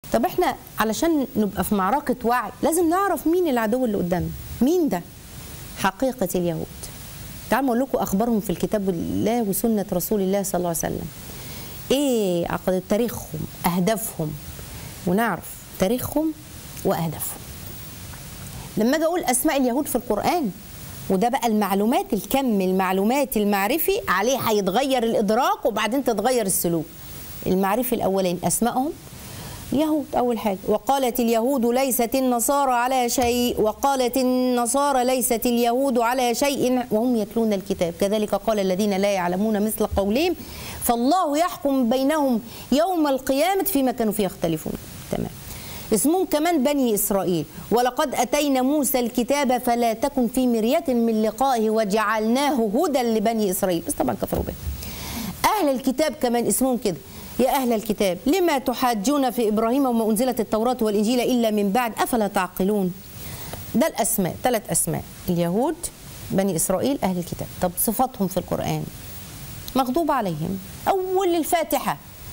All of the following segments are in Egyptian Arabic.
طب احنا علشان نبقى في معركه وعي لازم نعرف مين العدو اللي قدامنا مين ده حقيقه اليهود تعالوا اقول لكم اخبارهم في الكتاب الله وسنه رسول الله صلى الله عليه وسلم ايه عقد تاريخهم اهدافهم ونعرف تاريخهم واهدافهم لما اجي اقول اسماء اليهود في القران وده بقى المعلومات الكم المعلومات المعرفي عليه هيتغير الادراك وبعدين تتغير السلوك المعرفي الاولين اسمائهم اليهود اول حاجه وقالت اليهود ليست النصارى على شيء وقالت النصارى ليست اليهود على شيء وهم يتلون الكتاب كذلك قال الذين لا يعلمون مثل قولهم فالله يحكم بينهم يوم القيامه فيما كانوا فيه يختلفون تمام اسمهم كمان بني إسرائيل ولقد أتينا موسى الكتاب فلا تكن في مرية من لقائه وجعلناه هدى لبني إسرائيل بس طبعا كفروا به أهل الكتاب كمان اسمهم كده يا أهل الكتاب لما تحاجون في إبراهيم وما أنزلت التوراة والإنجيل إلا من بعد أفلا تعقلون ده الأسماء ثلاث أسماء اليهود بني إسرائيل أهل الكتاب طب صفاتهم في القرآن مغضوب عليهم أول الفاتحة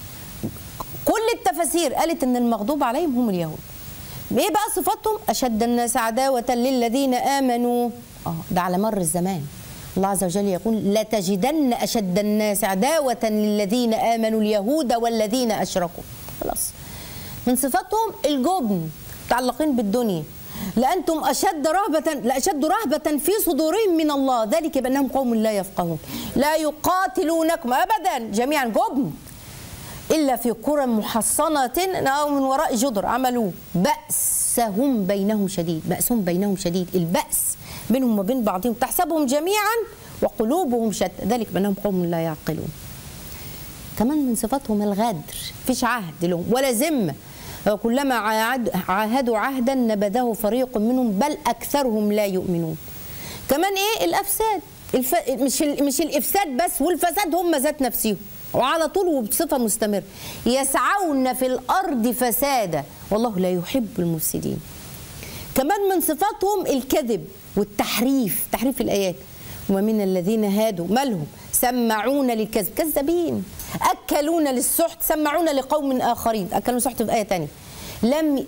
كل التفاسير قالت ان المغضوب عليهم هم اليهود ايه بقى صفاتهم اشد الناس عداوه للذين امنوا اه ده على مر الزمان الله عز وجل يقول لتجدن اشد الناس عداوه للذين امنوا اليهود والذين اشركوا خلاص من صفاتهم الجبن متعلقين بالدنيا لأنتم أشد رهبة لأشد رهبة في صدورهم من الله ذلك بأنهم قوم لا يفقهون لا يقاتلونكم أبدا جميعا جبن إلا في قرى محصنة أو من وراء جدر عملوه بأسهم بينهم شديد بأسهم بينهم شديد البأس بينهم وبين بعضهم تحسبهم جميعا وقلوبهم شتى ذلك بأنهم قوم لا يعقلون كمان من صفاتهم الغدر فيش عهد لهم ولا ذمة كلما عاهد عاهدوا عهدا نبذه فريق منهم بل أكثرهم لا يؤمنون كمان إيه الأفساد الف... مش ال... مش الإفساد بس والفساد هم ذات نفسهم وعلى طول وبصفة مستمرة يسعون في الأرض فسادا والله لا يحب المفسدين كمان من صفاتهم الكذب والتحريف تحريف الآيات ومن الذين هادوا مالهم سمعون للكذب كذابين أكلون للسحت سمعون لقوم آخرين أكلون سحت في آية تانية لم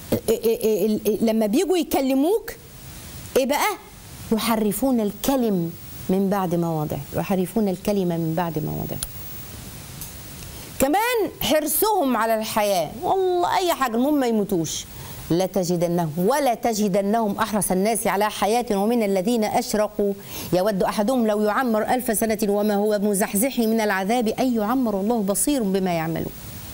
لما بيجوا يكلموك إيه بقى يحرفون الكلم من بعد مواضعه يحرفون الكلمة من بعد مواضعه كمان حرصهم على الحياة والله أي حاجة المهم ما يموتوش لا تجدنهم ولا تجدنهم أحرص الناس على حياة ومن الذين أشرقوا يود أحدهم لو يعمر ألف سنة وما هو مزحزح من العذاب أن يعمر الله بصير بما يعملون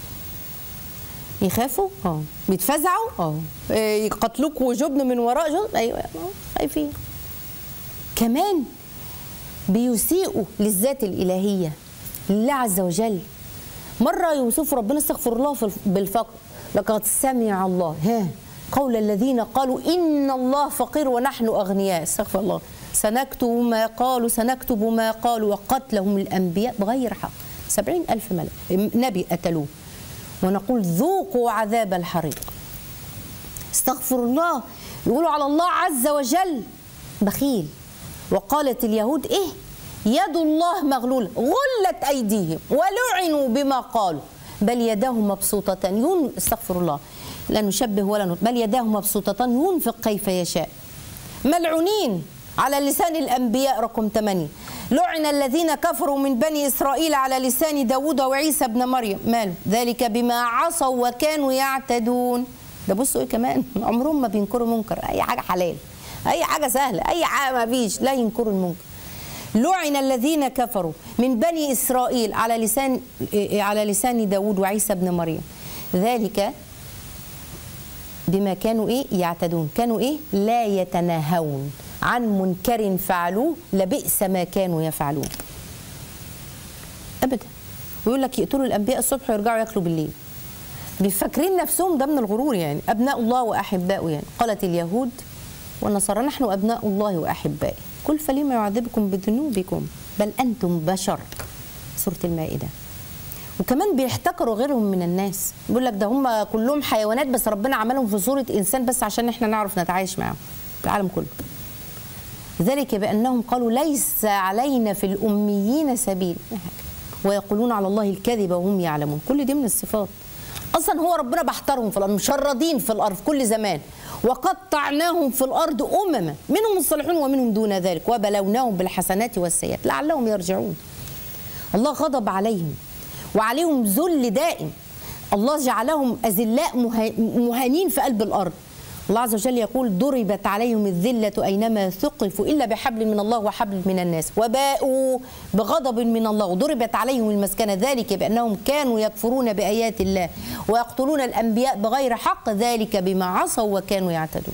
يخافوا اه بيتفزعوا اه يقتلوك وجبن من وراء جبن ايوه خايفين كمان بيسيئوا للذات الالهيه لله عز وجل مرة يوصف ربنا استغفر الله بالفقر لقد سمع الله ها قول الذين قالوا إن الله فقير ونحن أغنياء استغفر الله سنكتب ما قالوا سنكتب ما قالوا وقتلهم الأنبياء بغير حق سبعين ألف ملك نبي قتلوه ونقول ذوقوا عذاب الحريق استغفر الله يقولوا على الله عز وجل بخيل وقالت اليهود إيه يد الله مغلولة غلت أيديهم ولعنوا بما قالوا بل يداه مبسوطتان ين استغفر الله لا نشبه ولا نت... بل يداه مبسوطتان ينفق كيف يشاء ملعونين على لسان الأنبياء رقم 8 لعن الذين كفروا من بني إسرائيل على لسان داود وعيسى ابن مريم ماله ذلك بما عصوا وكانوا يعتدون ده بصوا ايه كمان عمرهم ما بينكروا منكر اي حاجه حلال اي حاجه سهله اي حاجه ما فيش لا ينكروا المنكر لعن الذين كفروا من بني إسرائيل على لسان على لسان داود وعيسى ابن مريم ذلك بما كانوا ايه يعتدون كانوا ايه لا يتناهون عن منكر فعلوه لبئس ما كانوا يفعلون ابدا ويقول لك يقتلوا الانبياء الصبح ويرجعوا ياكلوا بالليل بيفكرين نفسهم ده من الغرور يعني ابناء الله واحباؤه يعني قالت اليهود والنصارى نحن ابناء الله واحبائه قل فلما يعذبكم بذنوبكم بل انتم بشر سوره المائده وكمان بيحتكروا غيرهم من الناس بيقول لك ده هم كلهم حيوانات بس ربنا عملهم في صوره انسان بس عشان احنا نعرف نتعايش معاهم العالم كله ذلك بانهم قالوا ليس علينا في الاميين سبيل ويقولون على الله الكذب وهم يعلمون كل دي من الصفات اصلا هو ربنا بحترهم في الارض مشردين في الارض في كل زمان وقطعناهم في الارض امما منهم الصالحون ومنهم دون ذلك وبلوناهم بالحسنات والسيئات لعلهم يرجعون الله غضب عليهم وعليهم ذل دائم الله جعلهم اذلاء مه- مهانين في قلب الارض الله عز وجل يقول ضربت عليهم الذلة أينما ثقفوا إلا بحبل من الله وحبل من الناس وباءوا بغضب من الله وضربت عليهم المسكنة ذلك بأنهم كانوا يكفرون بآيات الله ويقتلون الأنبياء بغير حق ذلك بما عصوا وكانوا يعتدون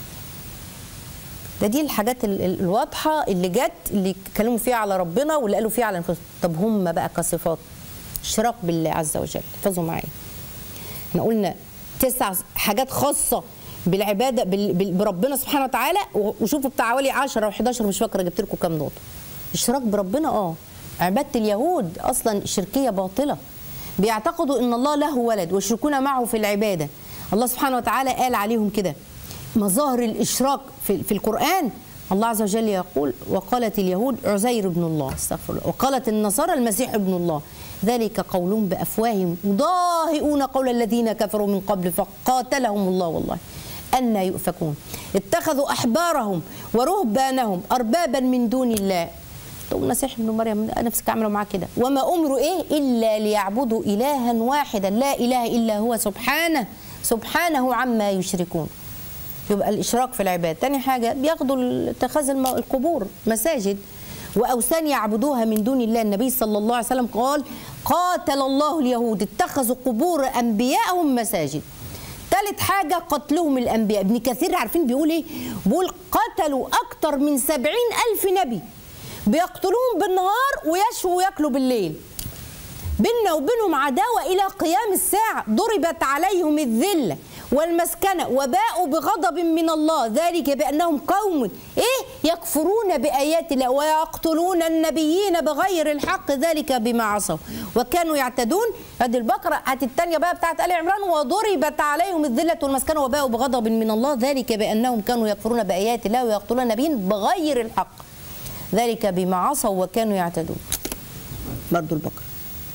ده دي الحاجات ال- ال- الواضحة اللي جت اللي اتكلموا فيها على ربنا واللي قالوا فيها على انفسهم طب هم بقى كصفات اشراك بالله عز وجل احفظوا معايا احنا قلنا تسع حاجات خاصة بالعبادة بال- بال- بربنا سبحانه وتعالى و- وشوفوا بتاع حوالي 10 او 11 مش فاكرة جبت لكم كام نقطة اشراك بربنا اه عبادة اليهود اصلا شركية باطلة بيعتقدوا ان الله له ولد ويشركون معه في العبادة الله سبحانه وتعالى قال عليهم كده مظاهر الاشراك في, في القرآن الله عز وجل يقول وقالت اليهود عزير ابن الله استغفر الله وقالت النصارى المسيح ابن الله ذلك قولهم بافواههم يضاهئون قول الذين كفروا من قبل فقاتلهم الله والله أن يؤفكون اتخذوا أحبارهم ورهبانهم أربابا من دون الله طب المسيح ابن مريم نفسك عملوا معاه كده وما أمروا إيه إلا ليعبدوا إلها واحدا لا إله إلا هو سبحانه سبحانه عما يشركون يبقى الاشراك في العباد تاني حاجه بياخدوا اتخاذ الم- القبور مساجد واوثان يعبدوها من دون الله النبي صلى الله عليه وسلم قال قاتل الله اليهود اتخذوا قبور انبيائهم مساجد ثالث حاجة قتلهم الأنبياء ابن كثير عارفين بيقول إيه بيقول قتلوا أكتر من سبعين ألف نبي بيقتلوهم بالنهار ويشووا وياكلوا بالليل بيننا وبينهم عداوة إلى قيام الساعة ضربت عليهم الذلة والمسكنة وباءوا بغضب من الله ذلك بأنهم قوم إيه يكفرون بآيات الله ويقتلون النبيين بغير الحق ذلك بما عصوا وكانوا يعتدون هذه البقرة هات الثانية بقى بتاعت آل عمران وضربت عليهم الذلة والمسكنة وباءوا بغضب من الله ذلك بأنهم كانوا يكفرون بآيات الله ويقتلون النبيين بغير الحق ذلك بما عصوا وكانوا يعتدون برضو البقرة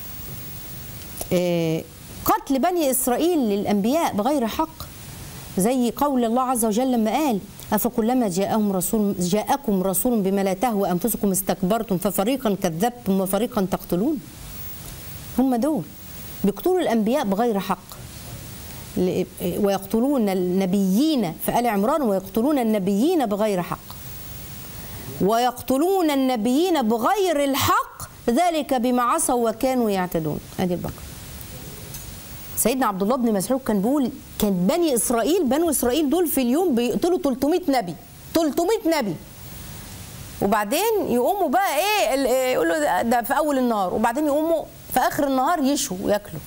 آه، قتل بني إسرائيل للأنبياء بغير حق زي قول الله عز وجل لما قال أفكلما جاءهم رسول جاءكم رسول بما لا تهوى أنفسكم استكبرتم ففريقا كذبتم وفريقا تقتلون هم دول بيقتلوا الأنبياء بغير حق ل- ويقتلون النبيين في آل عمران ويقتلون النبيين بغير حق ويقتلون النبيين بغير الحق ذلك بما عصوا وكانوا يعتدون ادي البقره سيدنا عبد الله بن مسعود كان بيقول كان بني اسرائيل بنو اسرائيل دول في اليوم بيقتلوا 300 نبي 300 نبي وبعدين يقوموا بقى ايه ال- إيه، يقولوا ده- ده في اول النهار وبعدين يقوموا في اخر النهار يشوا وياكلوا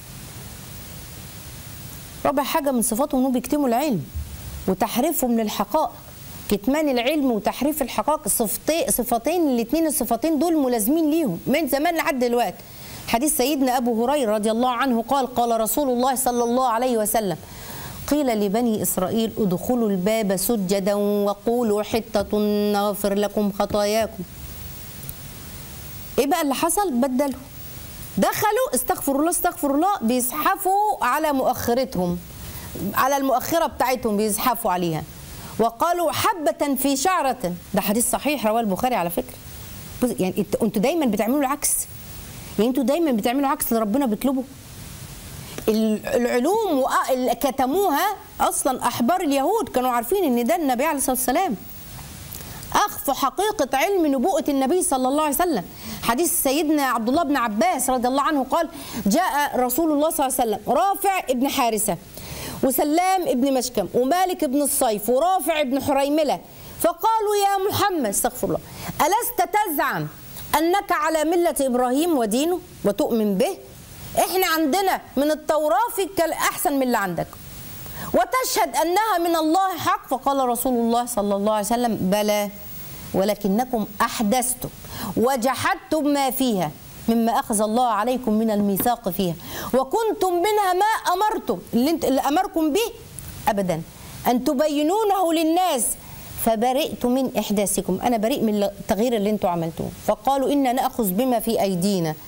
رابع حاجه من صفاتهم انهم بيكتموا العلم وتحريفهم للحقائق كتمان العلم وتحريف الحقائق صفتين صفتين الاثنين الصفتين دول ملازمين ليهم من زمان لحد دلوقتي حديث سيدنا ابو هريره رضي الله عنه قال قال رسول الله صلى الله عليه وسلم قيل لبني اسرائيل ادخلوا الباب سجدا وقولوا حته نغفر لكم خطاياكم ايه بقى اللي حصل بدلوا دخلوا استغفر الله استغفر الله بيزحفوا على مؤخرتهم على المؤخره بتاعتهم بيزحفوا عليها وقالوا حبة في شعرة ده حديث صحيح رواه البخاري على فكرة بص يعني انت- انتوا دايما بتعملوا العكس يعني انتوا دايما بتعملوا عكس اللي ربنا بيطلبه ال- العلوم وأ- اللي كتموها اصلا احبار اليهود كانوا عارفين ان ده النبي عليه الصلاه والسلام اخفوا حقيقه علم نبوءه النبي صلى الله عليه وسلم حديث سيدنا عبد الله بن عباس رضي الله عنه قال جاء رسول الله صلى الله عليه وسلم رافع ابن حارثه وسلام ابن مشكم ومالك ابن الصيف ورافع ابن حريمله فقالوا يا محمد استغفر الله الست تزعم انك على مله ابراهيم ودينه وتؤمن به احنا عندنا من التوراه فيك احسن من اللي عندك وتشهد انها من الله حق فقال رسول الله صلى الله عليه وسلم بلى ولكنكم احدثتم وجحدتم ما فيها مما اخذ الله عليكم من الميثاق فيها وكنتم منها ما امرتم اللي, انت اللي امركم به ابدا ان تبينونه للناس فبرئت من احداثكم انا بريء من التغيير اللي انتم عملتوه فقالوا انا ناخذ بما في ايدينا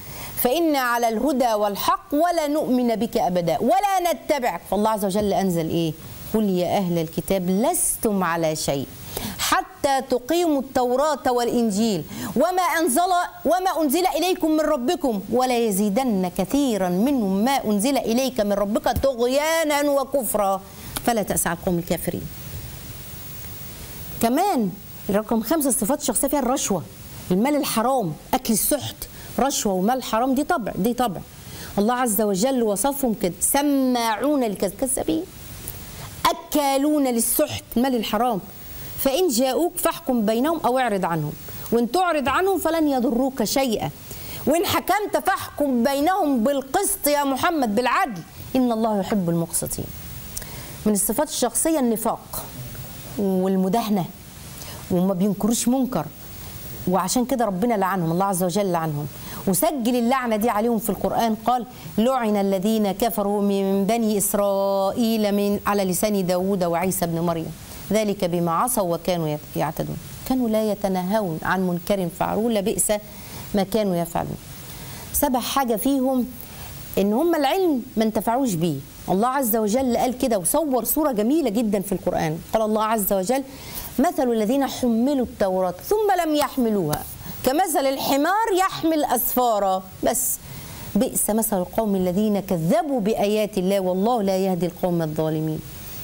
فإنا على الهدى والحق ولا نؤمن بك أبدا ولا نتبعك فالله عز وجل أنزل إيه قل يا أهل الكتاب لستم على شيء حتى تقيموا التوراة والإنجيل وما أنزل وما أنزل إليكم من ربكم ولا يزيدن كثيرا منهم ما أنزل إليك من ربك طغيانا وكفرا فلا تأس على القوم الكافرين كمان رقم خمسة الصفات الشخصية فيها الرشوة المال الحرام أكل السحت رشوة ومال حرام دي طبع دي طبع الله عز وجل وصفهم كده سماعون للكذب كذابين أكالون للسحت المال الحرام فإن جاءوك فاحكم بينهم أو اعرض عنهم وإن تعرض عنهم فلن يضروك شيئا وإن حكمت فاحكم بينهم بالقسط يا محمد بالعدل إن الله يحب المقسطين من الصفات الشخصية النفاق والمداهنة وما بينكروش منكر وعشان كده ربنا لعنهم الله عز وجل لعنهم وسجل اللعنة دي عليهم في القرآن قال لعن الذين كفروا من بني إسرائيل من على لسان داود وعيسى بن مريم ذلك بما عصوا وكانوا يعتدون كانوا لا يتناهون عن منكر فعلوه لبئس ما كانوا يفعلون سبع حاجة فيهم ان هم العلم ما انتفعوش بيه الله عز وجل قال كده وصور صورة جميلة جدا في القرآن قال الله عز وجل مثل الذين حملوا التوراة ثم لم يحملوها كمثل الحمار يحمل أسفارا بس بئس مثل القوم الذين كذبوا بآيات الله والله لا يهدي القوم الظالمين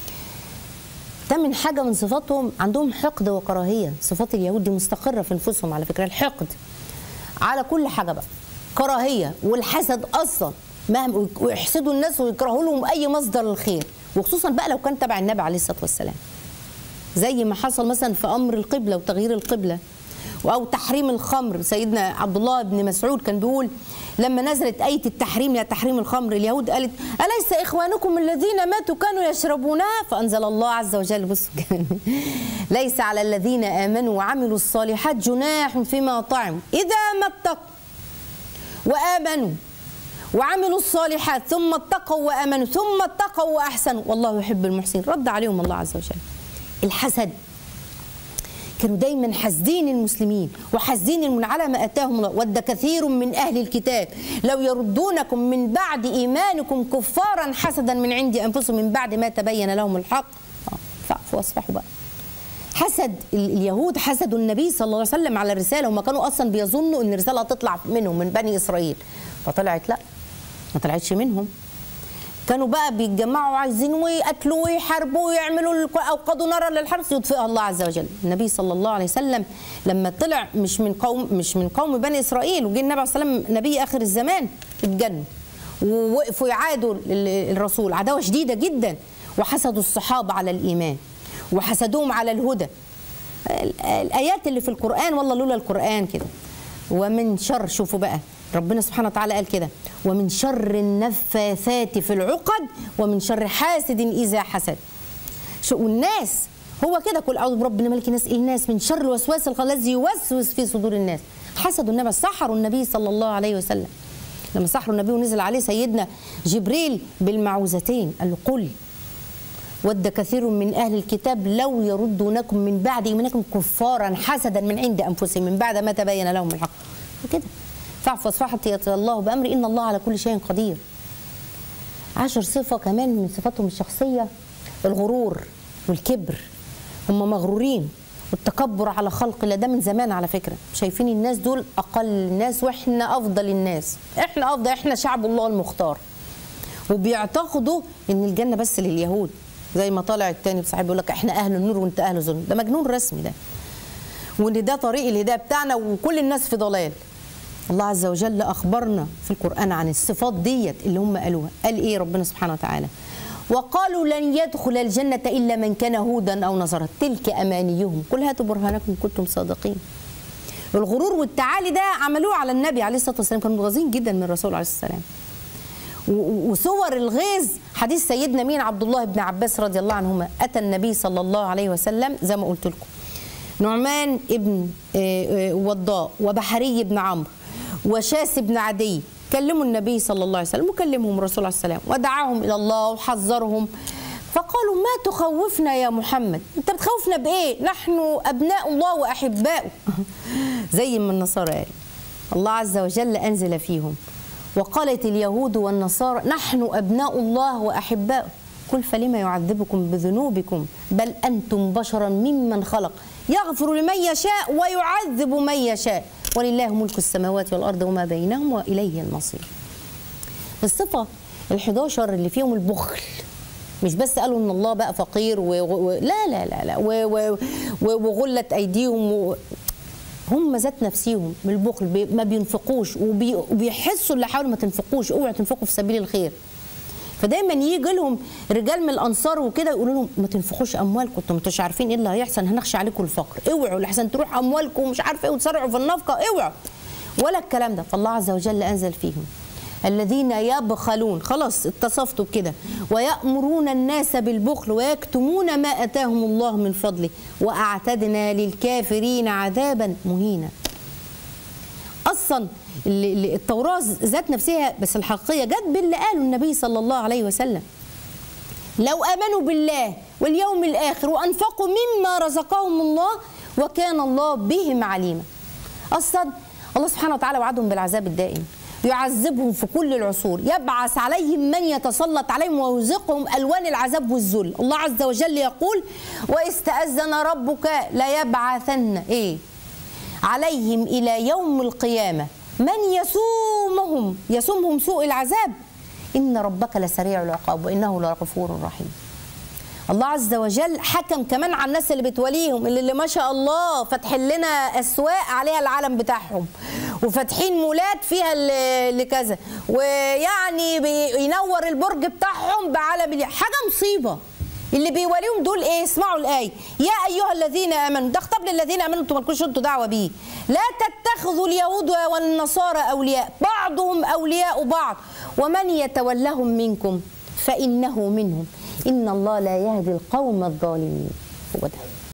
ده من حاجة من صفاتهم عندهم حقد وكراهية صفات اليهود دي مستقرة في نفوسهم على فكرة الحقد على كل حاجة بقى كراهية والحسد أصلا مهما ويحسدوا الناس ويكرهوا لهم أي مصدر للخير وخصوصا بقى لو كان تبع النبي عليه الصلاة والسلام زي ما حصل مثلا في أمر القبلة وتغيير القبلة أو تحريم الخمر سيدنا عبد الله بن مسعود كان بيقول لما نزلت آية التحريم يا تحريم الخمر اليهود قالت أليس إخوانكم الذين ماتوا كانوا يشربونها فأنزل الله عز وجل بصوا ليس على الذين آمنوا وعملوا الصالحات جناح فيما طعموا إذا ما اتقوا وآمنوا وعملوا الصالحات ثم اتقوا وآمنوا ثم اتقوا وأحسنوا والله يحب المحسنين رد عليهم الله عز وجل الحسد كانوا دايما حاسدين المسلمين وحاسدين من على ما اتاهم الله ود كثير من اهل الكتاب لو يردونكم من بعد ايمانكم كفارا حسدا من عند انفسهم من بعد ما تبين لهم الحق فاعفوا واصفحوا بقى حسد اليهود حسدوا النبي صلى الله عليه وسلم على الرساله هم كانوا اصلا بيظنوا ان الرساله هتطلع منهم من بني اسرائيل فطلعت لا ما طلعتش منهم كانوا بقى بيتجمعوا عايزين ويقتلوا ويحاربوا ويعملوا اوقدوا نارا للحرب يطفئها الله عز وجل النبي صلى الله عليه وسلم لما طلع مش من قوم مش من قوم بني اسرائيل وجه النبي عليه الصلاه والسلام نبي اخر الزمان اتجن ووقفوا يعادوا الرسول عداوه شديده جدا وحسدوا الصحابه على الايمان وحسدوهم على الهدى الايات اللي في القران والله لولا القران كده ومن شر شوفوا بقى ربنا سبحانه وتعالى قال كده ومن شر النفاثات في العقد ومن شر حاسد اذا حسد شو والناس هو كده كل اعوذ برب ملك الناس الناس من شر الوسواس الذي يوسوس في صدور الناس حسدوا النبي سحروا النبي صلى الله عليه وسلم لما سحروا النبي ونزل عليه سيدنا جبريل بالمعوذتين قال له قل ود كثير من اهل الكتاب لو يردونكم من بعد ايمانكم كفارا حسدا من عند انفسهم من بعد ما تبين لهم الحق وكده فاعف واصفحت الله بامر ان الله على كل شيء قدير عشر صفه كمان من صفاتهم الشخصيه الغرور والكبر هم مغرورين والتكبر على خلق الله ده من زمان على فكره شايفين الناس دول اقل الناس واحنا افضل الناس احنا افضل احنا شعب الله المختار وبيعتقدوا ان الجنه بس لليهود زي ما طالع التاني بصاحب يقول لك احنا اهل النور وانت اهل الظلم ده مجنون رسمي ده وان ده طريق الهدايه بتاعنا وكل الناس في ضلال الله عز وجل اخبرنا في القران عن الصفات ديت اللي هم قالوها قال ايه ربنا سبحانه وتعالى وقالوا لن يدخل الجنة إلا من كان هودا أو نصارى تلك أمانيهم قل هاتوا برهانكم إن كنتم صادقين الغرور والتعالي ده عملوه على النبي عليه الصلاة والسلام كانوا متغاظين جدا من الرسول عليه الصلاة والسلام وصور الغيظ حديث سيدنا مين عبد الله بن عباس رضي الله عنهما أتى النبي صلى الله عليه وسلم زي ما قلت لكم نعمان ابن وضاء وبحري بن عمرو وشاس بن عدي كلموا النبي صلى الله عليه وسلم وكلمهم الرسول عليه السلام ودعاهم الى الله وحذرهم فقالوا ما تخوفنا يا محمد انت بتخوفنا بايه نحن ابناء الله واحباؤه زي ما النصارى قال الله عز وجل انزل فيهم وقالت اليهود والنصارى نحن أبناء الله وأحباؤه قل فلما يعذبكم بذنوبكم بل أنتم بشرا ممن خلق يغفر لمن يشاء ويعذب من يشاء ولله ملك السماوات والأرض وما بينهم وإليه المصير الصفة ال11 اللي فيهم البخل مش بس قالوا ان الله بقى فقير و... و... لا لا لا لا و... و... و... وغلت ايديهم و... هم ذات نفسهم من البخل بي... ما بينفقوش وبي... وبيحسوا اللي حاولوا ما تنفقوش اوعوا تنفقوا في سبيل الخير فدايما يجي لهم رجال من الانصار وكده يقولوا لهم ما تنفقوش اموالكم انتم مش عارفين ايه اللي هيحصل هنخشى عليكم الفقر اوعوا لحسن تروح اموالكم مش عارفه ايه وتسرعوا في النفقه اوعوا ولا الكلام ده فالله عز وجل انزل فيهم الذين يبخلون خلاص اتصفتوا بكده ويأمرون الناس بالبخل ويكتمون ما أتاهم الله من فضله وأعتدنا للكافرين عذابا مهينا أصلا التوراة ذات نفسها بس الحقيقية جت باللي قاله النبي صلى الله عليه وسلم لو آمنوا بالله واليوم الآخر وأنفقوا مما رزقهم الله وكان الله بهم عليما أصلا الله سبحانه وتعالى وعدهم بالعذاب الدائم يعذبهم في كل العصور يبعث عليهم من يتسلط عليهم ويذيقهم الوان العذاب والذل الله عز وجل يقول واستاذن ربك ليبعثن ايه عليهم الى يوم القيامه من يسومهم يسومهم سوء العذاب ان ربك لسريع العقاب وانه لغفور رحيم الله عز وجل حكم كمان على الناس اللي بتوليهم اللي, اللي ما شاء الله فاتحين لنا اسواق عليها العلم بتاعهم وفاتحين مولات فيها اللي كذا ويعني بينور البرج بتاعهم بعلم حاجه مصيبه اللي بيوليهم دول ايه اسمعوا الايه يا ايها الذين امنوا ده خطاب للذين امنوا انتم مالكوش انتوا دعوه بيه لا تتخذوا اليهود والنصارى اولياء بعضهم اولياء بعض ومن يتولهم منكم فانه منهم ان الله لا يهدي القوم الظالمين هو ده